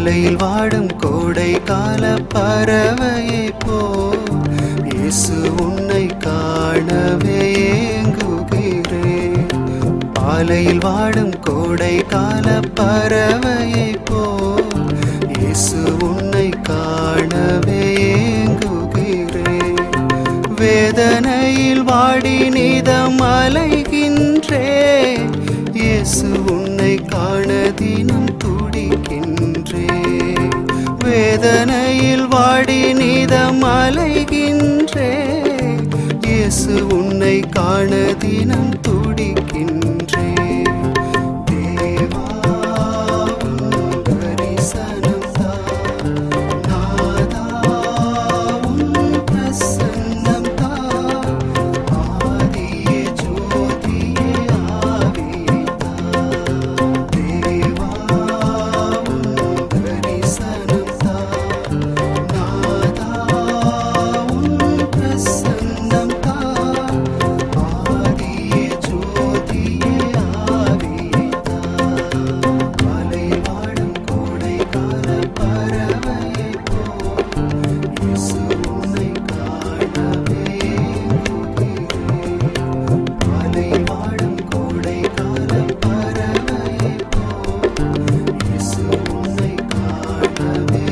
பாலையில் வாடும் கோடை கால பறவையை போ இயேசு உன்னை காணவே ஏங்குகிறேன் பாலையில் வாடும் கோடை கால பறவையை போ இயேசு உன்னை காணவே ஏங்குகிறேன் வேதனையில் வாடி நிதம் அலைகின்றேன் இயேசு உன்னை காண தினம் துடிக்கின்றேன் வேதனையில் வாடி நிதம் அலைகின்றேன் இயேசு உன்னை காண தினம் துடிக்கின்றேன் தேவா உன் தரிசனம் தான் நாதா உன் பிரசன்னம் தான் ஆதியே ஜோதியே ஆவியே தான் தேவா உன் தரிசனம் தான் நாதா உன் பிரசன்னம் தான் ஆதியே ஜோதியே ஆவியே தான் மலை வாடும் கோடை கால பறவையை போ இயேசு உன்னை காணவே ஏங்குகிறேன். மலை வாடும் கோடை கால பறவையை போ இயேசு உன்னை காணவே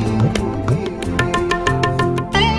ஏங்குகிறேன்.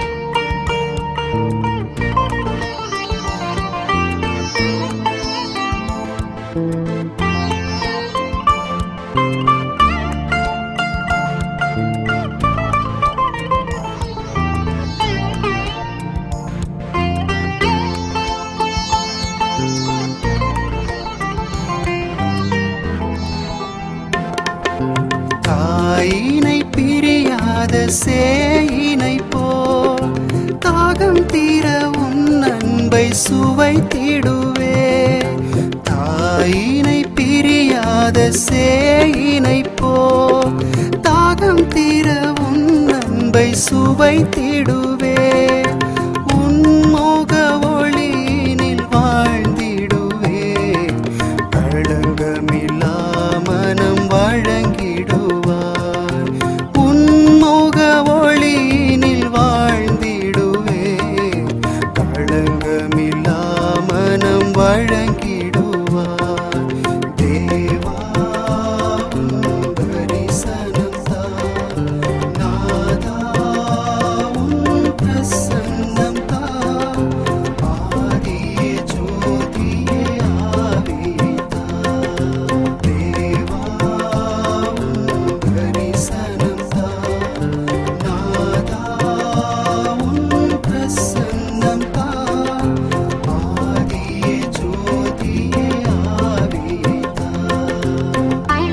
தாயினை பிரியாத சேயினை போல் தாகம் தீர உன் அன்பை சுவைத்திடுவே தாயினை பிரியாத சேயினை போல் தாகம் தீர உன் அன்பை சுவைத்திடுவே உன் மோக ஒளியினில் வாழ்ந்திடுவே களங்கமில்லா மனம் வழங்கிடுவார் உன் முக ஒளியினில் வாழ்ந்திடுவே களங்கமில்லா மனம் வழங்கிடுவார் தேவா உன் தரிசனம் தான் நாதா உன் பிரசன்னம் தான் ஆதியே ஜோதியே ஆவியே தான் தேவா உன் தரிசனம் தான் நாதா உன் பிரசன்னம் தான் ஆதியே ஜோதியே ஆவியே தான்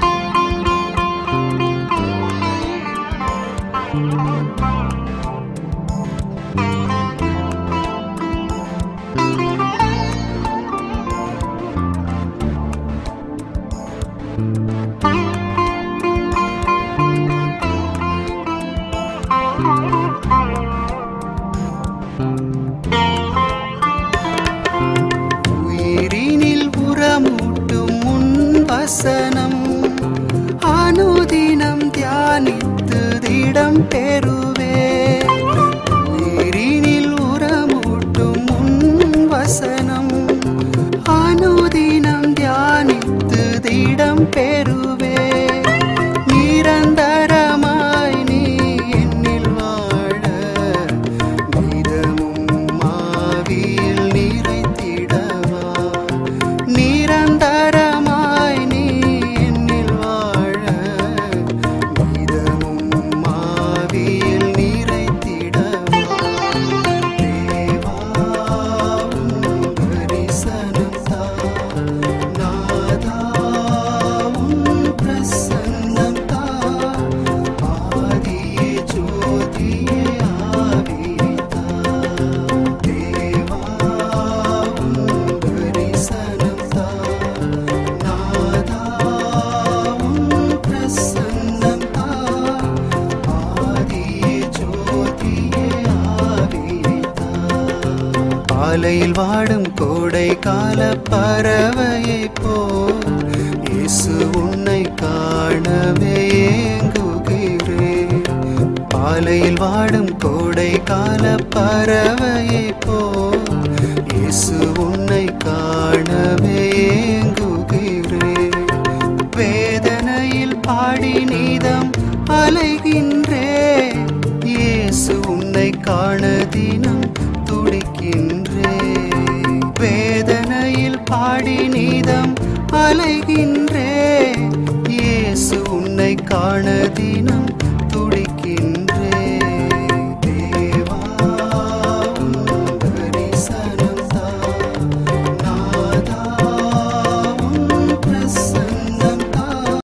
உயிரினில் உரமூட்டும் முன் வசனம் அனுதினம் தியானித்து திடம் பெறுவே உயிரினில் உரமூட்டும் முன் வசனம் அனுதினம் தியானித்து திடம் பெறுவே நிரந்தரமாய் நீ என்னில் வாழ நிதமும் ஆவியில் நிறைத்திடவா நிரந்தரமாய் நீ என்னில் வாழ நிதமும் ஆவியில் பாலையில் வாடும் கோடை கால பறவையை போல் இயேசு உன்னை காணவே ஏங்குகிறேன் பாலையில் வாடும் கோடை கால பறவையை போல் இயேசு உன்னை காணவே ஏங்குகிறேன் வேதனையில் பாடி நீதம் அலைகின்றேன் இயேசு உன்னை காண தினம் துடிக்கின்றேன் வேதனையில் பாடி நீதம் அலைகின்றேன் இயேசு உன்னை காண தினம்